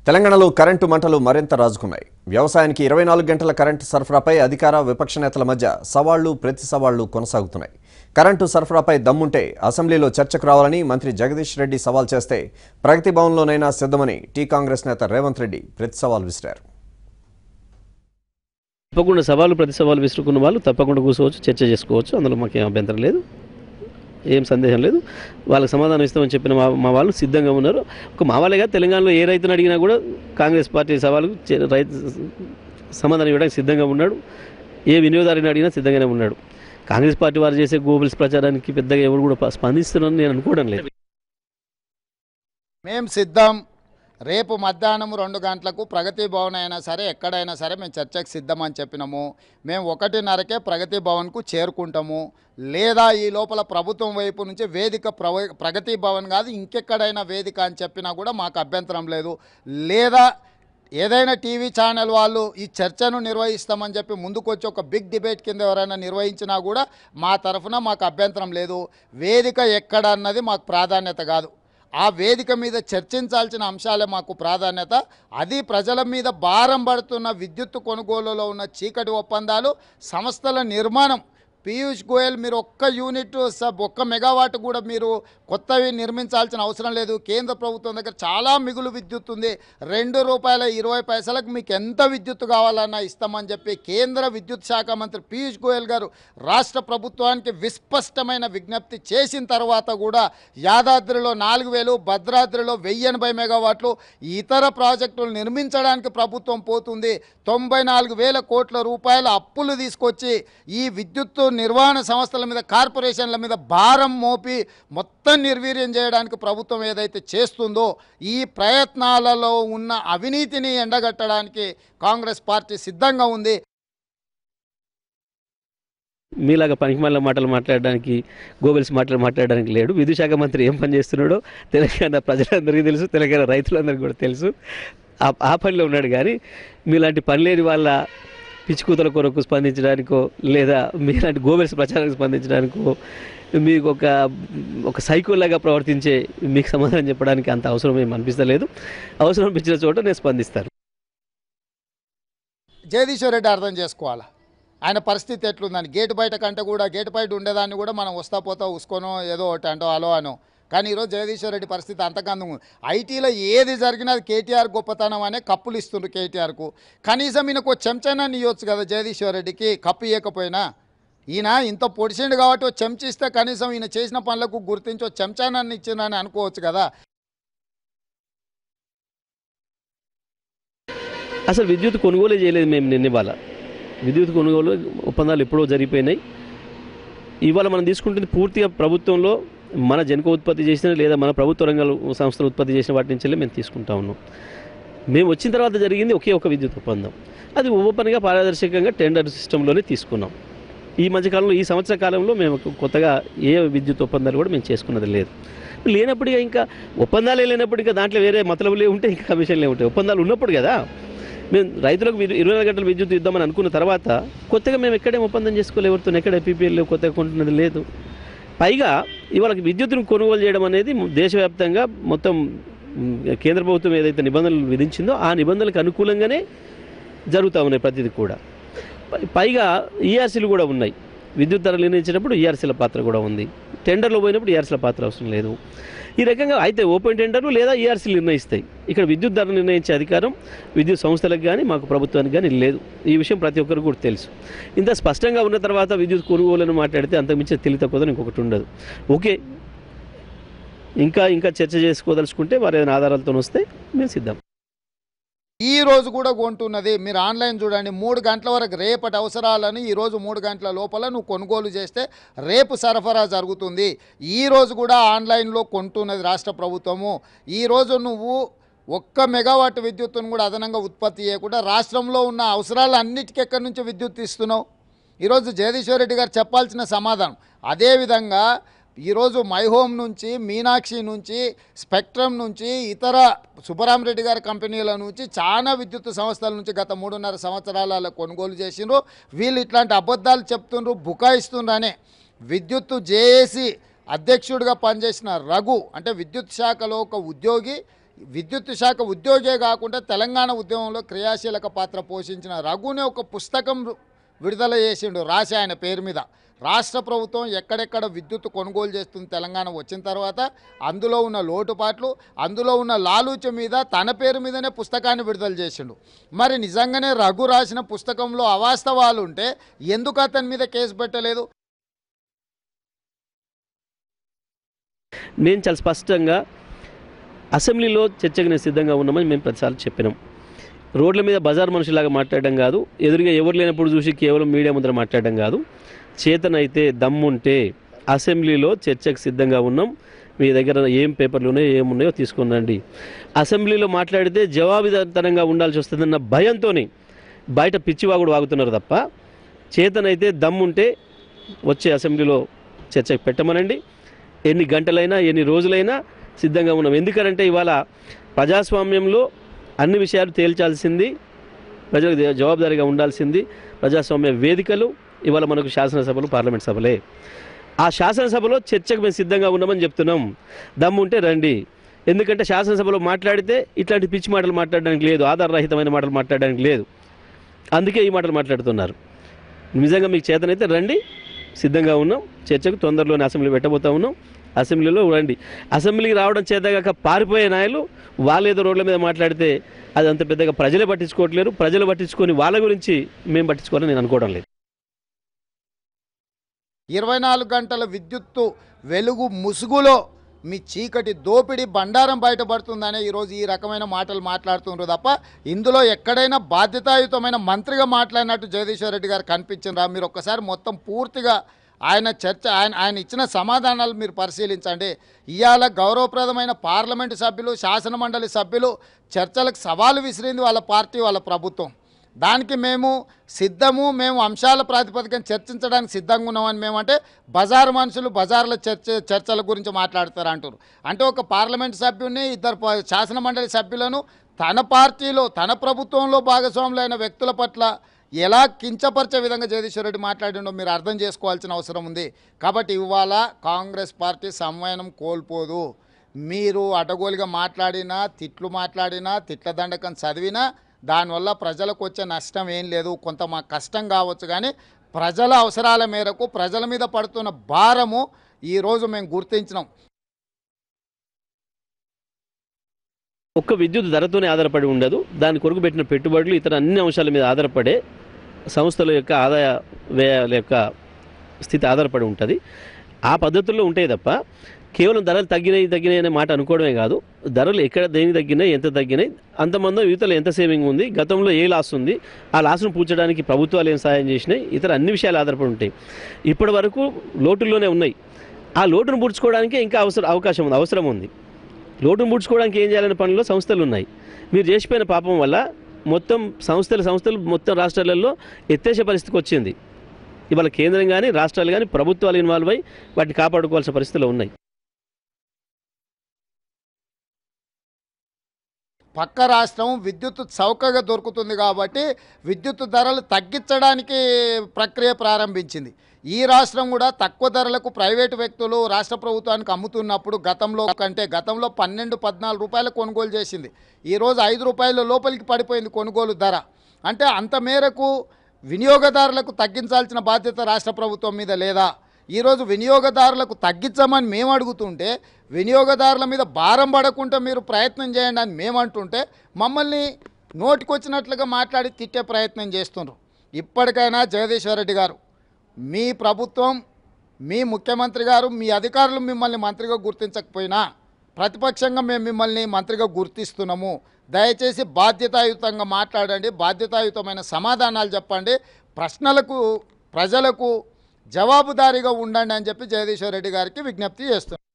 తెలంగాణలో కరెంటు మంటలు మరింత రాజుకున్నాయి వ్యవసాయానికి ఇరవై నాలుగు గంటల కరెంటు సరఫరాపై అధికార విపక్ష నేతల మధ్య సవాళ్లు ప్రతి సవాళ్లు కొనసాగుతున్నాయి కరెంటు సరఫరాపై దమ్ముంటే అసెంబ్లీలో చర్చకు రావాలని మంత్రి జగదీష్ రెడ్డి సవాల్ చేస్తే ప్రగతి భవన్లోనైనా సిద్ధమని టీ కాంగ్రెస్ నేత రేవంత్ రెడ్డి ప్రతి సవాల్ విసిరారు తప్పకుండా సవాలు ప్రతి సవాలు విసురుకున్న వాళ్ళు తప్పకుండా కూర్చోవచ్చు చర్చ చేసుకోవచ్చు అందులో మాకేం అభ్యంతరం లేదు ఏం సందేహం లేదు వాళ్ళకి సమాధానం ఇస్తామని చెప్పిన మా మా వాళ్ళు సిద్ధంగా ఉన్నారు ఒక మా వాళ్ళే కాదు తెలంగాణలో ఏ రైతుని అడిగినా కూడా కాంగ్రెస్ పార్టీ సవాలు చే- రైతు సమాధానం ఇవ్వడానికి సిద్ధంగా ఉన్నాడు ఏ వినియోగదారుని అడిగినా సిద్ధంగానే ఉన్నాడు కాంగ్రెస్ పార్టీ వారు చేసే గోబుల్స్ ప్రచారానికి పెద్దగా ఎవరు కూడా ప- స్పందిస్తున్నారని నేను అనుకోవడం లేదు మేము సిద్ధం రేపు మధ్యాహ్నం రెండు గంటలకు ప్రగతి భవన్ అయినా సరే ఎక్కడైనా సరే మేము చర్చకు సిద్ధం అని చెప్పినాము మేము ఒకటిన్నరకే ప్రగతి భవన్కు చేరుకుంటాము లేదా ఈ లోపల ప్రభుత్వం వైపు నుంచి వేదిక ప్రవ ప్రగతి భవన్ కాదు ఇంకెక్కడైనా వేదిక అని చెప్పినా కూడా మాకు అభ్యంతరం లేదు లేదా ఏదైనా టీవీ ఛానల్ వాళ్ళు ఈ చర్చను నిర్వహిస్తామని చెప్పి ముందుకొచ్చి ఒక బిగ్ డిబేట్ కింద ఎవరైనా నిర్వహించినా కూడా మా తరఫున మాకు అభ్యంతరం లేదు వేదిక ఎక్కడ అన్నది మాకు ప్రాధాన్యత కాదు ఆ వేదిక మీద చర్చించాల్సిన అంశాలే మాకు ప్రాధాన్యత అది ప్రజల మీద భారం పడుతున్న విద్యుత్ కొనుగోలులో ఉన్న చీకటి ఒప్పందాలు సంస్థల నిర్మాణం పీయూష్ గోయల్ మీరు ఒక్క యూనిట్ సబ్ ఒక్క మెగావాట్ కూడా మీరు కొత్తవి నిర్మించాల్సిన అవసరం లేదు కేంద్ర ప్రభుత్వం దగ్గర చాలా మిగులు విద్యుత్ ఉంది రెండు రూపాయల ఇరవై పైసలకు మీకు ఎంత విద్యుత్ కావాలన్నా ఇస్తామని చెప్పి కేంద్ర విద్యుత్ శాఖ మంత్రి పీయూష్ గోయల్ గారు రాష్ట్ర ప్రభుత్వానికి విస్పష్టమైన విజ్ఞప్తి చేసిన తర్వాత కూడా యాదాద్రిలో నాలుగు వేలు భద్రాద్రిలో వెయ్యి ఎనభై మెగావాట్లు ఇతర ప్రాజెక్టులు నిర్మించడానికి ప్రభుత్వం పోతుంది తొంభై నాలుగు వేల కోట్ల రూపాయల అప్పులు తీసుకొచ్చి ఈ విద్యుత్ నిర్వహణ సంస్థల మీద కార్పొరేషన్ల మీద భారం మోపి మొత్తం నిర్వీర్యం చేయడానికి ప్రభుత్వం ఏదైతే చేస్తుందో ఈ ప్రయత్నాలలో ఉన్న అవినీతిని ఎండగట్టడానికి కాంగ్రెస్ పార్టీ సిద్ధంగా ఉంది మీలాగా పనికిమాల మాటలు మాట్లాడడానికి గోబెల్స్ మాటలు మాట్లాడడానికి లేడు విద్యుత్ శాఖ మంత్రి ఏం పని చేస్తున్నాడో తెలంగాణ ప్రజలందరికీ తెలుసు తెలంగాణ రైతులందరికీ కూడా తెలుసు ఆ ఆ పనిలో ఉన్నాడు కానీ మీలాంటి పని లేని వాళ్ళ పిచ్చుకూతల కొరకు స్పందించడానికో లేదా మీలాంటి గోబెల్స్ ప్రచారానికి స్పందించడానికో మీకు ఒక ఒక సైకోలాగా ప్రవర్తించే మీకు సమాధానం చెప్పడానికి అంత అవసరం ఏం అనిపిస్తలేదు అవసరం అనిపించిన చోట నేను స్పందిస్తాను జగదీశ్వర్ రెడ్డి అర్థం చేసుకోవాలి ఆయన పరిస్థితి ఎట్లుందని గేటు బయట కంటే కూడా గేటు బయట ఉండేదాన్ని కూడా మనం వస్తా పోతా ఉసుకోనో ఏదో ఒకటి అంటో అలో అనో కానీ ఈరోజు జగదీశ్వర్ రెడ్డి పరిస్థితి అంతకందం ఉంది ఐటీలో ఏది జరిగినా అది కేటీఆర్ గొప్పతనం అనే కప్పులు ఇస్తుండ్రు కేటీఆర్కు కనీసం ఈయనకు ఓ చెంచానా ఇవ్వచ్చు కదా జగదీశ్వర్ రెడ్డికి కప్పు ఇవ్వకపోయినా ఈయన ఇంత పొడిచిండు కాబట్టి ఓ చెంచా ఇస్తే కనీసం ఈయన చేసిన పనులకు గుర్తించి ఓ చెంచానాన్ని ఇచ్చిందని అనుకోవచ్చు కదా అసలు విద్యుత్ కొనుగోలే చేయలేదు మేము నిన్న ఇవాళ విద్యుత్ కొనుగోలు ఒప్పందాలు ఎప్పుడో జరిగిపోయినాయి ఇవాళ మనం తీసుకుంటుంది పూర్తిగా ప్రభుత్వంలో మన జనక ఉత్పత్తి చేసిన లేదా మన ప్రభుత్వ రంగాల సంస్థలు ఉత్పత్తి చేసిన వాటి నుంచి మేము తీసుకుంటా ఉన్నాం మేము వచ్చిన తర్వాత జరిగింది ఒకే ఒక విద్యుత్ ఒప్పందం అది ఓపెన్గా పారదర్శకంగా టెండర్ సిస్టంలోనే తీసుకున్నాం ఈ మధ్యకాలంలో ఈ సంవత్సర కాలంలో మేము కొత్తగా ఏ విద్యుత్ ఒప్పందాలు కూడా మేము చేసుకున్నది లేదు లేనప్పటికీ ఇంకా ఒప్పందాలే లేనప్పుడు ఇంకా దాంట్లో వేరే మతలబులే ఉంటే ఇంకా కమిషన్లే ఉంటాయి ఒప్పందాలు ఉన్నప్పుడు కదా మేము రైతులకు విద్యు- ఇరవై నాలుగు గంటల విద్యుత్ ఇద్దామని అనుకున్న తర్వాత కొత్తగా మేము ఎక్కడేం ఒప్పందం చేసుకోలే ఎవరితో ఎక్కడ పీపీఎల్ కొత్తగా కొంటున్నది లేదు పైగా ఇవాళ విద్యుత్తును కొనుగోలు చేయడం అనేది దేశవ్యాప్తంగా మొత్తం మ్, కేంద్ర ప్రభుత్వం ఏదైతే నిబంధనలు విధించిందో ఆ నిబంధనలకు అనుకూలంగానే జరుగుతూ ఉన్నాయి ప్రతిదీ కూడా పై- పైగా ఈఆర్సీలు కూడా ఉన్నాయి విద్యుత్ ధర నిర్ణయించినప్పుడు ఈఆర్సీల పాత్ర కూడా ఉంది టెండర్లో పోయినప్పుడు ఈఆర్సీల పాత్ర అవసరం లేదు ఈ రకంగా అయితే ఓపెన్ టెండర్లు లేదా ఈఆర్సీలు నిర్ణయిస్తాయి ఇక్కడ విద్యుత్ ధర నిర్ణయించే అధికారం విద్యుత్ సంస్థలకు కానీ మాకు ప్రభుత్వానికి కానీ లేదు ఈ విషయం ప్రతి ఒక్కరికి కూడా తెలుసు ఇంత స్పష్టంగా ఉన్న తర్వాత విద్యుత్ కొనుగోలను మాట్లాడితే అంతకుమించిన తెలివి తక్కువ ఇంకొకటి ఉండదు ఓకే ఇంకా ఇంకా చర్చ చేసుకోదలుచుకుంటే వారు ఏదైనా ఆధారాలతో వస్తే మేము సిద్ధం ఈ రోజు కూడా కొంటున్నది మీరు ఆన్లైన్ చూడండి మూడు గంటల వరకు రేపటి అవసరాలను ఈ రోజు మూడు గంటల లోపల నువ్వు కొనుగోలు చేస్తే రేపు సరఫరా జరుగుతుంది ఈ రోజు కూడా ఆన్లైన్లో కొంటున్నది రాష్ట్ర ప్రభుత్వము ఈ రోజు నువ్వు ఒక్క మెగావాట్ విద్యుత్తును కూడా అదనంగా ఉత్పత్తి చేయకుండా రాష్ట్రంలో ఉన్న అవసరాలు అన్నిటికీ ఎక్కడి నుంచి విద్యుత్ ఇస్తున్నావు ఈరోజు జగదీశ్వర్ రెడ్డి గారు చెప్పాల్సిన సమాధానం అదేవిధంగా ఈరోజు మై హోమ్ నుంచి మీనాక్షి నుంచి స్పెక్ట్రమ్ నుంచి ఇతర సుబ్బరామరెడ్డి గారి కంపెనీల నుంచి చాలా విద్యుత్ సంస్థల నుంచి గత మూడున్నర సంవత్సరాల కొనుగోలు చేసిండ్రు వీళ్ళు ఇట్లాంటి అబద్ధాలు చెప్తుండ్రు బుకాయిస్తుండ్రనే విద్యుత్ జేఏసీ అధ్యక్షుడిగా పనిచేసిన రఘు అంటే విద్యుత్ శాఖలో ఒక ఉద్యోగి విద్యుత్ శాఖ ఉద్యోగే కాకుండా తెలంగాణ ఉద్యమంలో క్రియాశీలక పాత్ర పోషించిన రఘుని ఒక పుస్తకం విడుదల చేసిండు రాసి ఆయన పేరు మీద రాష్ట్ర ప్రభుత్వం ఎక్కడెక్కడ విద్యుత్ కొనుగోలు చేస్తుంది తెలంగాణ వచ్చిన తర్వాత అందులో ఉన్న లోటుపాట్లు అందులో ఉన్న లాలూచ మీద తన పేరు మీదనే పుస్తకాన్ని విడుదల చేసిండు మరి నిజంగానే రఘు రాసిన పుస్తకంలో అవాస్తవాలు ఉంటే ఎందుకు అతని మీద కేసు పెట్టలేదు మేము చాలా స్పష్టంగా అసెంబ్లీలో చర్చకు నేను సిద్ధంగా ఉన్నామని మేము ప్రతిసారి చెప్పినాం రోడ్ల మీద బజార్ మనుషులాగా మాట్లాడడం కాదు ఎదురుగా ఎవరు లేనప్పుడు చూసి కేవలం మీడియా ముందర మాట్లాడడం కాదు చేతనైతే దమ్ముంటే అసెంబ్లీలో చర్చకు సిద్ధంగా ఉన్నాం మీ దగ్గర ఏం పేపర్లు ఉన్నాయో ఏమున్నాయో తీసుకునండి అసెంబ్లీలో మాట్లాడితే జవాబుదారితనంగా ఉండాల్సి వస్తుందన్న భయంతో బయట పిచ్చివాగుడు వాగుతున్నారు తప్ప చేతనైతే దమ్ముంటే వచ్చే అసెంబ్లీలో చర్చకు పెట్టమనండి ఎన్ని గంటలైనా ఎన్ని రోజులైనా సిద్ధంగా ఉన్నాం ఎందుకంటే ఇవాళ ప్రజాస్వామ్యంలో అన్ని విషయాలు తేల్చాల్సింది ప్రజలకు జ- జవాబుదారీగా ఉండాల్సింది ప్రజాస్వామ్య వేదికలు ఇవాళ మనకు శాసనసభలు పార్లమెంట్ సభలే ఆ శాసనసభలో చర్చకు మేము సిద్ధంగా ఉన్నామని చెప్తున్నాం దమ్ము ఉంటే రండి ఎందుకంటే శాసనసభలో మాట్లాడితే ఇట్లాంటి పిచ్చి మాటలు మాట్లాడడానికి లేదు ఆధారరహితమైన మాటలు మాట్లాడడానికి లేదు అందుకే ఈ మాటలు మాట్లాడుతున్నారు నిజంగా మీకు చేతనైతే రండి సిద్ధంగా ఉన్నాం చర్చకు తొందరలోనే అసెంబ్లీ పెట్టబోతా ఉన్నాం అసెంబ్లీలో రండి అసెంబ్లీకి రావడం చేతగాక పారిపోయే నాయలు వాళ్ళు ఏదో రోడ్ల మీద మాట్లాడితే అది అంత పెద్దగా ప్రజలే పట్టించుకోవట్లేరు ప్రజలు పట్టించుకొని వాళ్ళ గురించి మేము పట్టించుకోవాలని నేను అనుకోవడం లేదు ఇరవై నాలుగు గంటల విద్యుత్తు వెలుగు ముసుగులో మీ చీకటి దోపిడీ బండారం బయటపడుతుందనే ఈరోజు ఈ రకమైన మాటలు మాట్లాడుతున్నారు తప్ప ఇందులో ఎక్కడైనా బాధ్యతాయుతమైన మంత్రిగా మాట్లాడినట్టు జగదీశ్వర్ రెడ్డి గారు కనిపించిండ్రా మీరు ఒక్కసారి మొత్తం పూర్తిగా ఆయన చర్చ ఆయన ఆయన ఇచ్చిన సమాధానాలు మీరు పరిశీలించండి ఇవాళ గౌరవప్రదమైన పార్లమెంటు సభ్యులు శాసనమండలి సభ్యులు చర్చలకు సవాలు విసిరింది వాళ్ళ పార్టీ వాళ్ళ ప్రభుత్వం దానికి మేము సిద్ధము మేము అంశాల ప్రాతిపదికన చర్చించడానికి సిద్ధంగా ఉన్నామని మేమంటే బజారు మనుషులు బజార్ల చర్చ చర్చల గురించి మాట్లాడతారు అంటారు అంటే ఒక పార్లమెంట్ సభ్యుని ఇద్దరు ప- శాసన మండలి సభ్యులను తన పార్టీలో తన ప్రభుత్వంలో భాగస్వాములైన వ్యక్తుల పట్ల ఎలా కించపరిచే విధంగా జగదీశ్వర్ రెడ్డి మాట్లాడిండో మీరు అర్థం చేసుకోవాల్సిన అవసరం ఉంది కాబట్టి ఇవాళ కాంగ్రెస్ పార్టీ సంవయనం కోల్పోదు మీరు అటగోలుగా మాట్లాడినా తిట్లు మాట్లాడినా తిట్ల దండకం చదివినా దానివల్ల ప్రజలకు వచ్చే నష్టం ఏం లేదు కొంత మా కష్టం కావచ్చు కానీ ప్రజల అవసరాల మేరకు ప్రజల మీద పడుతున్న భారము ఈరోజు మేము గుర్తించినాం ఒక్క విద్యుత్ ధరతోనే ఆధారపడి ఉండదు దాని కొరకు పెట్టిన పెట్టుబడులు ఇతర అన్ని అంశాల మీద ఆధారపడే సంస్థల యొక్క ఆదాయ వ్యయాల యొక్క స్థితి ఆధారపడి ఉంటుంది ఆ పద్ధతుల్లో ఉంటాయి తప్ప కేవలం ధరలు తగ్గినాయి తగ్గినాయి అనే మాట అనుకోవడమే కాదు ధరలు ఎక్కడ దేనికి తగ్గినాయి ఎంత తగ్గినాయి అంతమంది యువతలో ఎంత సేవింగ్ ఉంది గతంలో ఏ లాస్ ఉంది ఆ లాస్ను పూడ్చడానికి ప్రభుత్వాలు ఏం సహాయం చేసినాయి ఇతర అన్ని విషయాలు ఆధారపడి ఉంటాయి ఇప్పటి వరకు లోటుల్లోనే ఉన్నాయి ఆ లోటును పూడ్చుకోవడానికి ఇంకా అవసరం అవకాశం ఉంది అవసరం ఉంది లోటును పూడ్చుకోవడానికి ఏం చేయాలనే పనుల్లో సంస్థలు ఉన్నాయి మీరు చేసిపోయిన పాపం వల్ల మొత్తం సంస్థలు సంస్థలు మొత్తం రాష్ట్రాలలో ఎత్తేసే పరిస్థితికి వచ్చింది ఇవాళ కేంద్రం కానీ రాష్ట్రాలు కానీ ప్రభుత్వాలు ఇన్వాల్వ్ అయ్యి వాటిని కాపాడుకోవాల్సిన పరిస్థితులు ఉన్నాయి పక్క రాష్ట్రం విద్యుత్ చౌకగా దొరుకుతుంది కాబట్టి విద్యుత్ ధరలు తగ్గించడానికి ప్రక్రియ ప్రారంభించింది ఈ రాష్ట్రం కూడా తక్కువ ధరలకు ప్రైవేటు వ్యక్తులు రాష్ట్ర ప్రభుత్వానికి అమ్ముతున్నప్పుడు గతంలో కంటే గతంలో పన్నెండు పద్నాలుగు రూపాయలు కొనుగోలు చేసింది ఈరోజు ఐదు రూపాయల లోపలికి పడిపోయింది కొనుగోలు ధర అంటే అంత మేరకు వినియోగదారులకు తగ్గించాల్సిన బాధ్యత రాష్ట్ర ప్రభుత్వం మీద లేదా ఈరోజు వినియోగదారులకు తగ్గించమని మేము అడుగుతుంటే వినియోగదారుల మీద భారం పడకుండా మీరు ప్రయత్నం చేయండి అని మేము అంటుంటే మమ్మల్ని నోటికొచ్చినట్లుగా మాట్లాడి తిట్టే ప్రయత్నం చేస్తున్నారు ఇప్పటికైనా జగదీశ్వర్ రెడ్డి గారు మీ ప్రభుత్వం మీ ముఖ్యమంత్రి గారు మీ అధికారులు మిమ్మల్ని మంత్రిగా గుర్తించకపోయినా ప్రతిపక్షంగా మేము మిమ్మల్ని మంత్రిగా గుర్తిస్తున్నాము దయచేసి బాధ్యతాయుతంగా మాట్లాడండి బాధ్యతాయుతమైన సమాధానాలు చెప్పండి ప్రశ్నలకు ప్రజలకు జవాబుదారీగా ఉండండి అని చెప్పి జగదీశ్వర్ రెడ్డి గారికి విజ్ఞప్తి చేస్తున్నాం